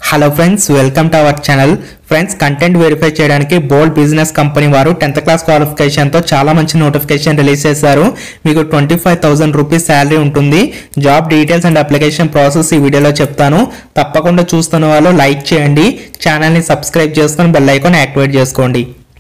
hello friends welcome to our channel friends content verify చేయడానికి Bold Business company వారు tenth class క్వాలిఫికేషన్తో చాలా మంచి నోటిఫికేషన్ రిలీజ్ చేశారు మీకు twenty five thousand rupees salary ఉంటుంది job details and application process ఈ వీడియోలో చెప్తాను తప్పకుండా చూస్తున్న వాళ్ళు లైక్ చేయండి ఛానల్ని సబ్స్క్రైబ్ చేసుకొని బెల్ ఐకాన్ యాక్టివేట్ చేసుకోండి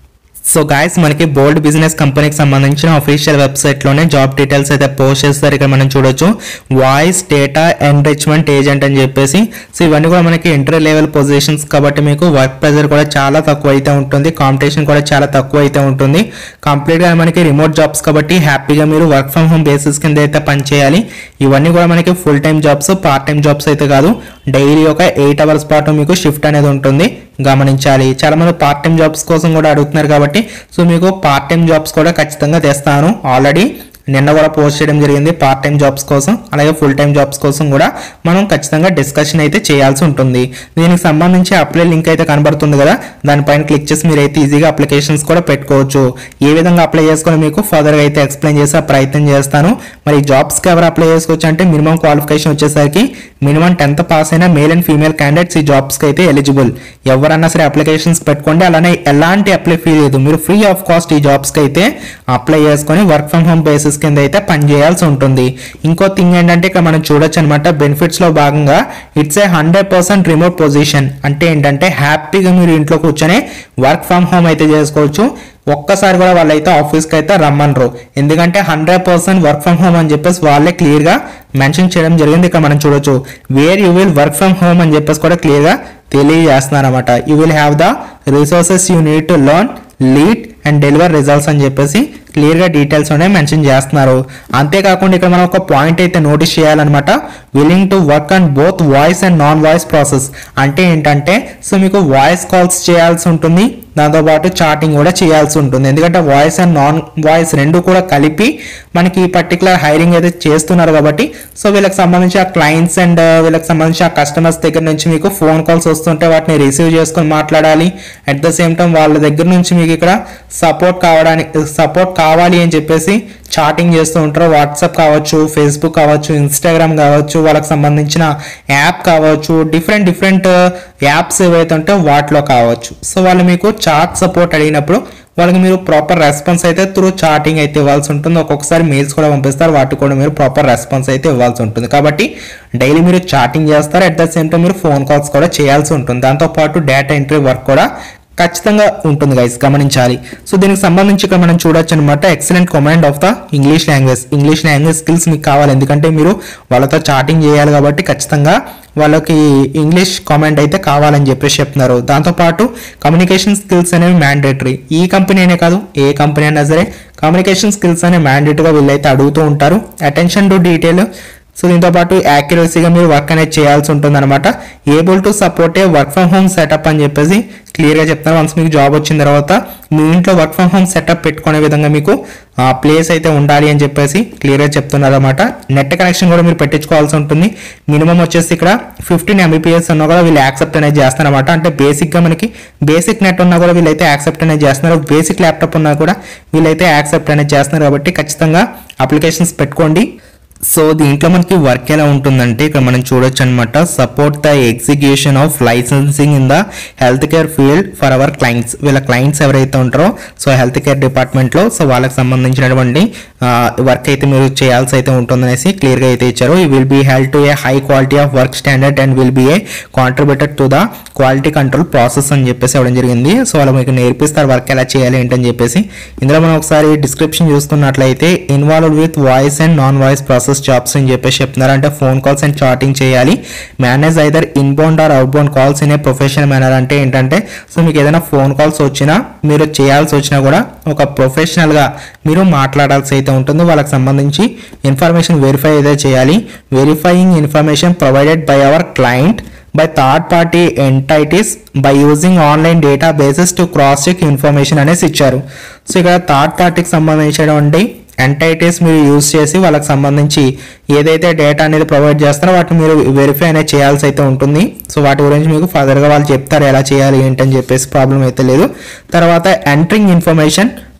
సో గాయస్ మనకి బోల్డ్ బిజినెస్ కంపెనీకి సంబంధించిన అఫీషియల్ వెబ్సైట్లోనే జాబ్ డీటెయిల్స్ అయితే పోస్ట్ చేస్తారు ఇక్కడ మనం చూడొచ్చు వాయిస్ డేటా ఎన్రిచ్మెంట్ ఏజెంట్ అని చెప్పేసి సో ఇవన్నీ కూడా మనకి ఇంటర్ లెవెల్ పొజిషన్స్ కాబట్టి మీకు వర్క్ ప్రెజర్ కూడా చాలా తక్కువ అయితే ఉంటుంది కాంపిటీషన్ కూడా చాలా తక్కువ అయితే ఉంటుంది కంప్లీట్గా మనకి రిమోట్ జాబ్స్ కాబట్టి హ్యాపీగా మీరు వర్క్ ఫ్రమ్ హోమ్ బేసిస్ కింద అయితే పనిచేయాలి ఇవన్నీ కూడా మనకి full time jobs part time jobs అయితే కాదు డైలీ ఒక ఎయిట్ అవర్స్ పాటు మీకు షిఫ్ట్ అనేది ఉంటుంది గమనించాలి చాలా మంది పార్ట్ టైం జాబ్స్ కోసం కూడా అడుగుతున్నారు కాబట్టి సో మీకు పార్ట్ టైం జాబ్స్ కూడా ఖచ్చితంగా తెస్తాను ఆల్రెడీ నిన్న కూడా పోస్ట్ చేయడం జరిగింది పార్ట్ టైం జాబ్స్ కోసం అలాగే ఫుల్ టైం జాబ్స్ కోసం కూడా మనం ఖచ్చితంగా డిస్కషన్ అయితే చేయాల్సి ఉంటుంది దీనికి సంబంధించి అప్లై లింక్ అయితే కనబడుతుంది కదా దానిపైన క్లిక్ చేసి మీరు అయితే ఈజీగా అప్లికేషన్స్ కూడా పెట్టుకోవచ్చు ఏ విధంగా అప్లై చేసుకొని మీకు ఫర్దర్గా అయితే ఎక్స్ప్లెయిన్ చేసే ప్రయత్నం చేస్తాను మరి జాబ్స్కి ఎవరు అప్లై చేసుకోవచ్చు అంటే మినిమం క్వాలిఫికేషన్ వచ్చేసరికి మినిమం టెన్త్ పాస్ అయిన మేల్ అండ్ ఫీమేల్ క్యాండిడేట్స్ ఈ జాబ్స్కి అయితే ఎలిజిబుల్ ఎవరన్నా సరే అప్లికేషన్స్ పెట్టుకోండి అలానే ఎలాంటి అప్లై ఫీ లేదు మీరు ఫ్రీ ఆఫ్ కాస్ట్ ఈ జాబ్స్కి అయితే అప్లై చేసుకొని వర్క్ ఫ్రమ్ హోమ్ బేసిస్ కింద అయితే పనిచేయాల్సి ఉంటుంది ఇంకో థింగ్ ఏంటంటే ఇక్కడ మనం చూడొచ్చు అనమాట బెనిఫిట్స్లో భాగంగా it's a hundred percent remote position అంటే ఏంటంటే హ్యాపీగా మీరు ఇంట్లో కూర్చొని వర్క్ ఫ్రమ్ హోమ్ అయితే చేసుకోవచ్చు ఒక్కసారి కూడా వాళ్ళైతే ఆఫీస్కి అయితే రమ్మనరు ఎందుకంటే hundred percent work from home అని చెప్పేసి వాళ్ళే క్లియర్గా మెన్షన్ చేయడం జరిగింది ఇక్కడ మనం చూడొచ్చు where you will work from home అని చెప్పేసి కూడా క్లియర్గా తెలియజేస్తున్నారు అనమాట you will have the resources you need to learn lead and deliver results అని చెప్పేసి క్లియర్గా డీటెయిల్స్ అనేవి మెన్షన్ చేస్తున్నారు అంతేకాకుండా ఇక్కడ మనం ఒక పాయింట్ అయితే నోటీస్ చేయాలన్నమాట willing to work on both voice and non voice process అంటే ఏంటంటే సో మీకు వాయిస్ కాల్స్ చేయాల్సి ఉంటుంది దాంతోపాటు చాటింగ్ కూడా చేయాల్సి ఉంటుంది ఎందుకంటే వాయిస్ అండ్ నాన్ వాయిస్ రెండు కూడా కలిపి మనకి ఈ పర్టికులర్ హైరింగ్ అయితే చేస్తున్నారు కాబట్టి సో వీళ్ళకి సంబంధించి ఆ క్లయింట్స్ అండ్ వీళ్ళకి సంబంధించి ఆ కస్టమర్స్ దగ్గర నుంచి మీకు ఫోన్ కాల్స్ వస్తుంటే వాటిని రిసీవ్ చేసుకొని మాట్లాడాలి అట్ ద సేమ్ టైం వాళ్ళ దగ్గర నుంచి మీకు ఇక్కడ సపోర్ట్ కావడానికి సపోర్ట్ కావాలి అని చెప్పేసి చాటింగ్ చేస్తూ ఉంటారు వాట్సాప్ కావచ్చు ఫేస్బుక్ కావచ్చు ఇన్స్టాగ్రామ్ కావచ్చు వాళ్ళకి సంబంధించిన యాప్ కావచ్చు డిఫరెంట్ డిఫరెంట్ యాప్స్ ఏవైతే ఉంటాయో వాటిలో కావచ్చు సో వాళ్ళు మీకు చాట్ సపోర్ట్ అడిగినప్పుడు వాళ్ళకి మీరు ప్రాపర్ రెస్పాన్స్ అయితే త్రూ చాటింగ్ అయితే ఇవ్వాల్సి ఉంటుంది ఒక్కొక్కసారి మెయిల్స్ కూడా పంపిస్తారు వాటికి కూడా మీరు ప్రాపర్ రెస్పాన్స్ అయితే ఇవ్వాల్సి ఉంటుంది కాబట్టి డైలీ మీరు చాటింగ్ చేస్తారు అట్ ద సేమ్ టైం మీరు ఫోన్ కాల్స్ కూడా చేయాల్సి ఉంటుంది దాంతోపాటు డేటా ఎంట్రీ వర్క్ కూడా ఖచ్చితంగా ఉంటుంది గైస్ గమనించాలి సో దీనికి సంబంధించి ఇక్కడ మనం చూడొచ్చు అనమాట excellent command of the English language English language skills మీకు కావాలి ఎందుకంటే మీరు వాళ్ళతో చాటింగ్ చేయాలి కాబట్టి ఖచ్చితంగా వాళ్ళకి ఇంగ్లీష్ కామెంట్ అయితే కావాలని చెప్పేసి చెప్తున్నారు దాంతోపాటు కమ్యూనికేషన్ స్కిల్స్ అనేవి మ్యాండేటరీ ఈ కంపెనీ అనే కాదు ఏ కంపెనీ అయినా సరే కమ్యూనికేషన్ స్కిల్స్ అనే మ్యాండేటరీగా వీళ్ళైతే అడుగుతూ ఉంటారు అటెన్షన్ టు డీటెయిల్ సో దీంతో పాటు యాక్యురసీగా మీరు వర్క్ అనేది చేయాల్సి ఉంటుంది అనమాట able to support a work from home setup అని చెప్పేసి క్లియర్గా చెప్తాను వన్స్ మీకు జాబ్ వచ్చిన తర్వాత మీ ఇంట్లో వర్క్ ఫ్రమ్ హోమ్ సెటప్ పెట్టుకునే విధంగా మీకు ప్లేస్ అయితే ఉండాలి అని చెప్పేసి క్లియర్గా చెప్తున్నారు అనమాట నెట్ కనెక్షన్ కూడా మీరు పెట్టించుకోవాల్సి ఉంటుంది మినిమం వచ్చేసి ఇక్కడ ఫిఫ్టీన్ ఎంబీపీఎస్ ఉన్నా కూడా వీళ్ళు యాక్సెప్ట్ అనేది చేస్తారనమాట అంటే బేసిక్గా మనకి బేసిక్ నెట్ ఉన్నా కూడా వీళ్ళైతే యాక్సెప్ట్ అనేది చేస్తున్నారు బేసిక్ ల్యాప్టాప్ ఉన్నా కూడా వీళ్ళైతే యాక్సెప్ట్ అనేది చేస్తున్నారు కాబట్టి ఖచ్చితంగా అప్లికేషన్స్ పెట్టుకోండి సో దీంట్లో మనకి వర్క్ ఎలా ఉంటుందంటే ఇక్కడ మనం చూడొచ్చు అనమాట support the execution of licensing in the health care field for our clients వీళ్ళ క్లయింట్స్ ఎవరైతే ఉంటారో సో హెల్త్ కేర్ డిపార్ట్మెంట్లో సో వాళ్ళకి సంబంధించినటువంటి వర్క్ అయితే మీరు చేయాల్సి అయితే ఉంటుందనేసి క్లియర్గా అయితే ఇచ్చారు ఈ will be held to a high quality of work standard and will be a contributed to the quality control process అని చెప్పేసి ఇవ్వడం జరిగింది సో వాళ్ళు మీకు నేర్పిస్తారు వర్క్ ఎలా చేయాలి ఏంటని చెప్పేసి ఇందులో మనం ఒకసారి డిస్క్రిప్షన్ చూస్తున్నట్లయితే involved with voice and non voice process jobs అని చెప్పేసి చెప్తున్నారు అంటే ఫోన్ కాల్స్ అండ్ చాటింగ్ చేయాలి manage either inbound or outbound calls in a professional manner అంటే ఏంటంటే సో మీకు ఏదైనా ఫోన్ కాల్స్ వచ్చినా మీరు చేయాల్సి వచ్చినా కూడా ఒక ప్రొఫెషనల్గా మీరు మాట్లాడాల్సి అయితే ఉంటుంది వాళ్ళకి సంబంధించి ఇన్ఫర్మేషన్ వెరిఫై అయితే చేయాలి verifying information provided by our client by third party entities by using online data bases to cross check information అనేసి ఇచ్చారు సో ఇక్కడ థర్డ్ పార్టీకి సంబంధించినటువంటి ఎంటైటీస్ మీరు యూజ్ చేసి వాళ్ళకి సంబంధించి ఏదైతే డేటా అనేది ప్రొవైడ్ చేస్తారో వాటిని మీరు వెరిఫై అనేది చేయాల్సి అయితే ఉంటుంది సో వాటి గురించి మీకు ఫర్దర్గా వాళ్ళు చెప్తారు ఎలా చేయాలి ఏంటని చెప్పేసి ప్రాబ్లం అయితే లేదు తర్వాత entering information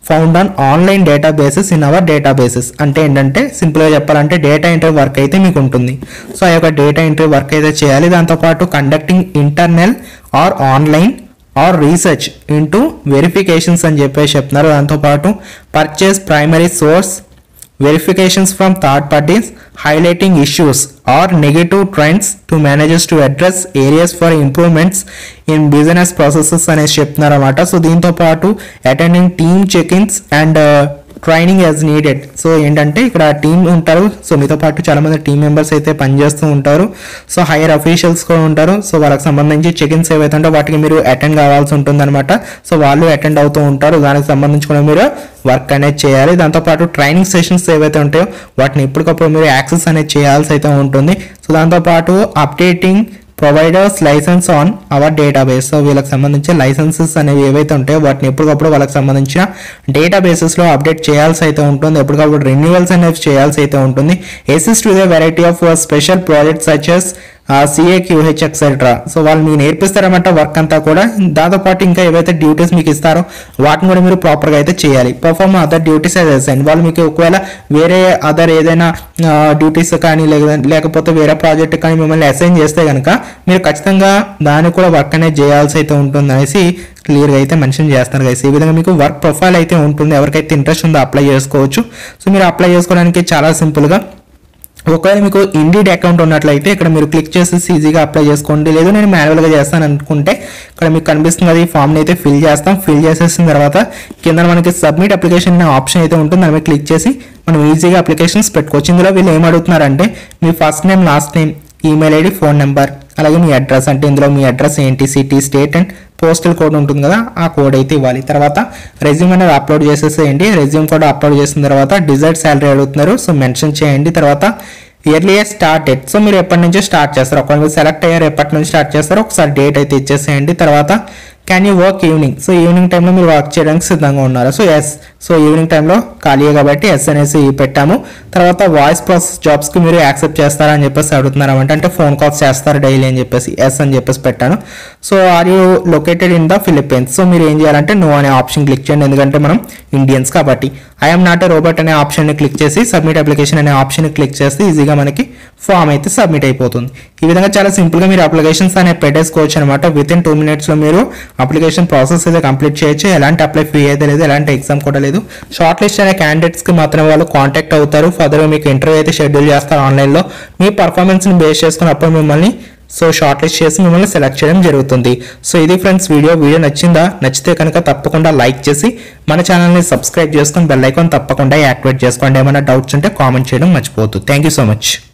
found on online databases in our databases అంటే ఏంటంటే సింపుల్గా చెప్పాలంటే డేటా ఎంట్రీ వర్క్ అయితే మీకు ఉంటుంది సో ఆ యొక్క డేటా ఎంట్రీ వర్క్ అయితే చేయాలి దాంతోపాటు conducting internal or online or research into verifications అని చెప్పేసి చెప్తున్నారు దాంతోపాటు purchase primary source verifications from third parties highlighting issues or negative trends to managers to address areas for improvements in business processes అనేసి చెప్తున్నారు అనమాట సో దీంతో పాటు attending team check ins and training as needed so ఏంటంటే ఇక్కడ team ఉంటారు so మీతో పాటు చాలా మంది టీం మెంబర్స్ అయితే పనిచేస్తూ ఉంటారు సో హైయర్ అఫీషియల్స్ కూడా ఉంటారు సో వాళ్ళకి సంబంధించి చెక్ ఇన్స్ ఏవైతే ఉంటే వాటికి మీరు అటెండ్ కావాల్సి ఉంటుంది సో వాళ్ళు అటెండ్ అవుతూ ఉంటారు దానికి సంబంధించి కూడా మీరు వర్క్ అనేది చేయాలి దాంతోపాటు ట్రైనింగ్ సెషన్స్ ఏవైతే ఉంటాయో వాటిని ఎప్పటికప్పుడు మీరు యాక్సెస్ అనేది చేయాల్సి అయితే ఉంటుంది సో దాంతోపాటు updating providers license on our database so వీళ్ళకి సంబంధించి లైసెన్సెస్ అనేవి ఏవైతే ఉంటాయో వాటిని ఎప్పటికప్పుడు వాళ్ళకి సంబంధించిన డేటాబేసెస్లో అప్డేట్ చేయాల్సి అయితే ఉంటుంది ఎప్పటికప్పుడు రెన్యువల్స్ అనేవి చేయాల్సి అయితే ఉంటుంది assist with variety of special projects such as CA QH etcetera so వాళ్ళు మీకు నేర్పిస్తారన్నమాట వర్క్ అంతా కూడా దాంతోపాటు ఇంకా ఏవైతే డ్యూటీస్ మీకు ఇస్తారో వాటిని కూడా మీరు ప్రాపర్గా అయితే చేయాలి perform other duties as assign వాళ్ళు మీకు ఒకవేళ వేరే అదర్ ఏదైనా డ్యూటీస్ కానీ లేక- లేకపోతే వేరే ప్రాజెక్ట్ కానీ మిమ్మల్ని అసైన్ చేస్తే కనుక మీరు ఖచ్చితంగా దాన్ని కూడా వర్క్ అనేది చేయాల్సి అయితే ఉంటుంది అనేసి క్లియర్గా అయితే మెన్షన్ చేస్తారు గైస్ ఈ విధంగా మీకు వర్క్ ప్రొఫైల్ అయితే ఉంటుంది ఎవరికైతే ఇంట్రెస్ట్ ఉందో అప్లై చేసుకోవచ్చు సో మీరు అప్లై చేసుకోవడానికి చాలా సింపుల్గా ఒకవేళ మీకు ఇండీడ్ అకౌంట్ ఉన్నట్లయితే ఇక్కడ మీరు క్లిక్ చేసేసి ఈజీగా అప్లై చేసుకోండి లేదు నేను మాన్యువల్గా చేస్తాను అనుకుంటే ఇక్కడ మీకు కనిపిస్తుంది అది ఫామ్ని అయితే ఫిల్ చేస్తాం ఫిల్ చేసేసిన తర్వాత కింద మనకి సబ్మిట్ అప్లికేషన్ అనే ఆప్షన్ అయితే ఉంటుంది దాని మీద క్లిక్ చేసి మనం ఈజీగా అప్లికేషన్స్ పెట్టుకోవచ్చు ఇందులో వీళ్ళు ఏం అడుగుతున్నారంటే మీ first name last name email ID phone number అలాగే మీ అడ్రస్ అంటే ఇందులో మీ అడ్రస్ ఏంటి city state and postal code ఉంటుంది కదా ఆ కోడ్ అయితే ఇవ్వాలి తర్వాత రెజ్యూమ్ అనేది అప్లోడ్ చేసేసేయండి రెజ్యూమ్ కూడా అప్లోడ్ చేసిన తర్వాత డిజైర్డ్ శాలరీ అడుగుతున్నారు సో మెన్షన్ చేయండి తర్వాత ఇయర్లీయర్ స్టార్ట్ డేట్ సో మీరు ఎప్పటి నుంచి స్టార్ట్ చేస్తారు ఒకవేళ మీరు సెలెక్ట్ అయ్యారు ఎప్పటి నుంచి స్టార్ట్ చేస్తారో ఒకసారి డేట్ అయితే ఇచ్చేసేయండి తర్వాత can you work evening so evening టైంలో మీరు వర్క్ చేయడానికి సిద్ధంగా ఉన్నారు సో ఎస్ సో ఈవినింగ్ టైంలో ఖాళీయే కాబట్టి ఎస్ అనేసి పెట్టాము తర్వాత వాయిస్ ప్రాసెస్ జాబ్స్కి మీరు యాక్సెప్ట్ చేస్తారా అని చెప్పేసి అడుగుతున్నారు అనమాట అంటే ఫోన్ కాల్స్ చేస్తారు డైలీ అని చెప్పేసి ఎస్ అని చెప్పేసి పెట్టాను so are you located in the Philippines so మీరు ఏం చేయాలంటే నో అనే ఆప్షన్ క్లిక్ చేయండి ఎందుకంటే మనం ఇండియన్స్ కాబట్టి ఐఎమ్ నాట్ ఏ రోబోట్ అనే ఆప్షన్ని క్లిక్ చేసి సబ్మిట్ అప్లికేషన్ అనే ఆప్షన్ క్లిక్ చేస్తే ఈజీగా మనకి ఫామ్ అయితే సబ్మిట్ అయిపోతుంది ఈ విధంగా చాలా సింపుల్గా మీరు అప్లికేషన్స్ అనేవి పెట్టేసుకోవచ్చు అనమాట విత్ ఇన్ టూ మినిట్స్లో మీరు అప్లికేషన్ ప్రాసెస్ అయితే కంప్లీట్ చేయొచ్చు ఎలాంటి అప్లై ఫీ అయితే లేదు ఎలాంటి ఎగ్జామ్ కూడా లేదు షార్ట్ లిస్ట్ అనే క్యాండిడేట్స్కి మాత్రమే వాళ్ళు కాంటాక్ట్ అవుతారు ఫర్దర్గా మీకు ఇంటర్వ్యూ అయితే షెడ్యూల్ చేస్తారు ఆన్లైన్లో మీ పర్ఫార్మెన్స్ని బేస్ చేసుకుని అప్పుడు మిమ్మల్ని సో షార్ట్ లిస్ట్ చేసి మిమ్మల్ని సెలెక్ట్ చేయడం జరుగుతుంది సో ఇది ఫ్రెండ్స్ వీడియో వీడియో నచ్చిందా నచ్చితే కనుక తప్పకుండా లైక్ చేసి మన ఛానల్ని సబ్స్క్రైబ్ చేసుకొని బెల్ ఐకాన్ తప్పకుండా యాక్టివేట్ చేసుకోండి ఏమైనా డౌట్స్ ఉంటే కామెంట్ చేయడం మర్చిపోవద్దు థ్యాంక్ యూ సో మచ్